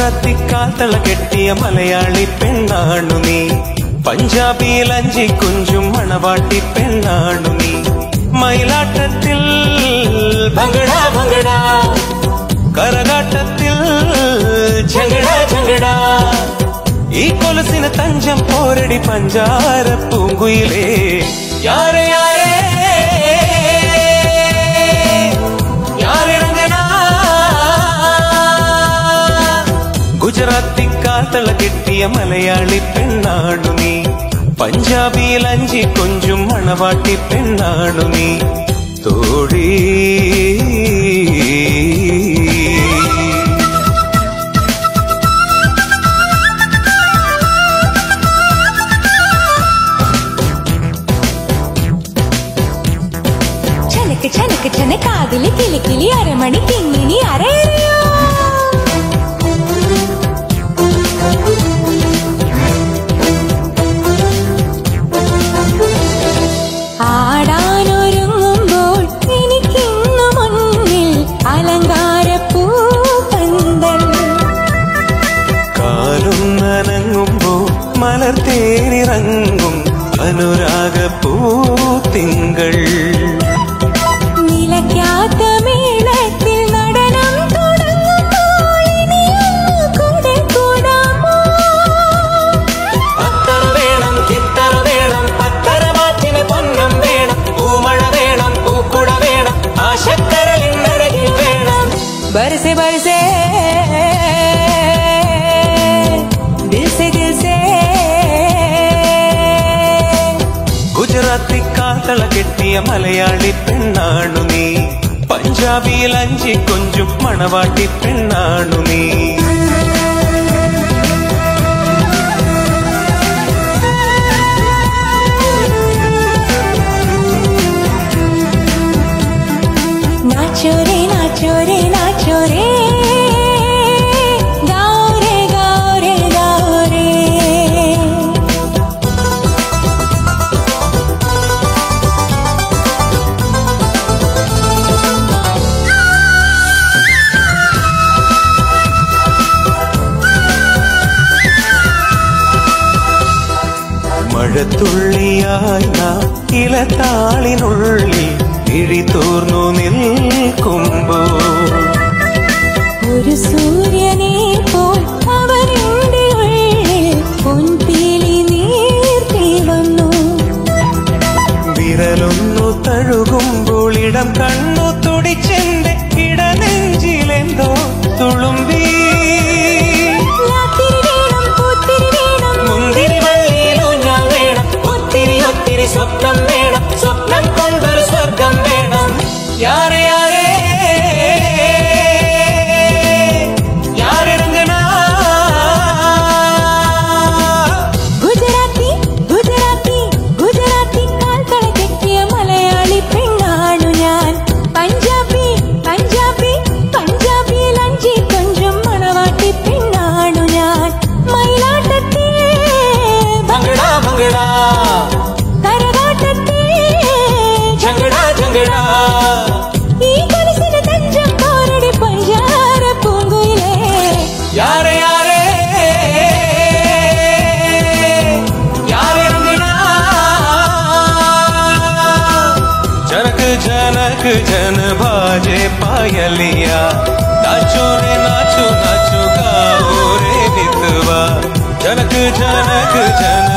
ഗുജറാത്തി കാത്തള കെട്ടിയ മലയാളി പെണ്ണാണു നീ പഞ്ചാബിയിൽ അഞ്ചി കുഞ്ചും മണവാട്ടി പെണ്ണാണു നീ മയിലാട്ടത്തിൽ ഭംഗട ഭംഗട കരകാട്ടത്തിൽ ഝങ്കട ഝങ്കട ഈ കൊലസിന് തഞ്ചം പോരടി പഞ്ചാര പൂങ്കുയിലേ യാരെ യാരെ യാരിറങ്ങനാ ഗുജറാത്തി കാത്തള കെട്ടിയ മലയാളി പെണ്ണാണു നീ പഞ്ചാബിയിൽ അഞ്ചി കൊഞ്ചും മണവാട്ടി പെണ്ണാണു നീ തോഴി ചനക്ക് ചനക്ക് ചന കാതില് കിളി കിളി അരമണി കിങ്ങിനി അരയറിയോ ആടാനൊരുങ്ങുമ്പോൾ എനിക്കിന്നു മുന്നിൽ അലങ്കാര പൂപ്പന്തൽ കാലും നനങ്ങുമ്പോ മലർ തേനിറങ്ങും അനുരാഗ പൂത്തിങ്കൾ നിലയ്ക്കാത്ത മേളത്തിൽ നടനം തുടങ്ങുമ്പോൾ ഇനിയൊന്നു കൂടെ കൂടാമോ അത്തറ വേണം ചിത്തറ വേണം പത്തര മാറ്റിന് പൊന്നം വേണം പൂമഴ വേണം പൂക്കുട വേണം ആശക്കരലിനഴകിൽ വേണം बरसे बरसे दिल से दिल से ഗുജറാത്തി കാത്തള കെട്ടിയ മലയാളി പെണ്ണാണു നീ പഞ്ചാബിയിൽ അഞ്ചി കൊഞ്ചും മണവാട്ടി പെണ്ണാണു നീ नाचो रे नाचो रे नाचो रे गाओ रे गाओ रे गाओ रे മഴത്തുള്ളിയായി നാം ഇലത്താളിനുള്ളിൽ ഇഴി തോർന്നു നിൽക്കുമ്പോൾ ഒരു സൂര്യനെ പോൽ അവരുടെ ഉള്ളിൽ പൊൻപീലി നീർത്തി വന്നു വിരലൊന്നു തഴുകുമ്പോൾ ഇടം കണ്ണു തുടിച്ചെന്റെ ഇടനെഞ്ചിലെന്തോ തുളുമ്പി രാത്രി വേണം പൂത്തിരി വേണം മുന്തിരി വള്ളിയിലൂഞ്ഞാൽ വേണം ഒത്തിരി ഒത്തിരി സ്വപ്നം വേണം സ്വപ്നം കൊണ്ടൊരു സ്വർഗം വേണം യാരെ യാരെ യാരിറങ്ങനാ ഗുജറാത്തി ഗുജറാത്തി ഗുജറാത്തി കാൽത്തള കെട്ടിയ മലയാളി പെണ്ണാണു ഞാൻ പഞ്ചാബി പഞ്ചാബി പഞ്ചാബിയിൽ അഞ്ചി കൊഞ്ചും മണവാട്ടി പെണ്ണാണു ഞാൻ മയിലാട്ടത്തിൽ ഭംഗടാ ഭംഗടാ കരകാട്ടത്തിൽ ഝങ്കടാ ഝങ്കടാ ഈ കൊലുസിന് തഞ്ചം പോരടി പഞ്ചാര പൂങ്കുയിലേ യാരെ യാരെ യാരിറങ്ങനാ जनक जनक जन बाजे पायलिया नाचो रे नाचो नाचो गाओ रे बितवा जनक जनक जन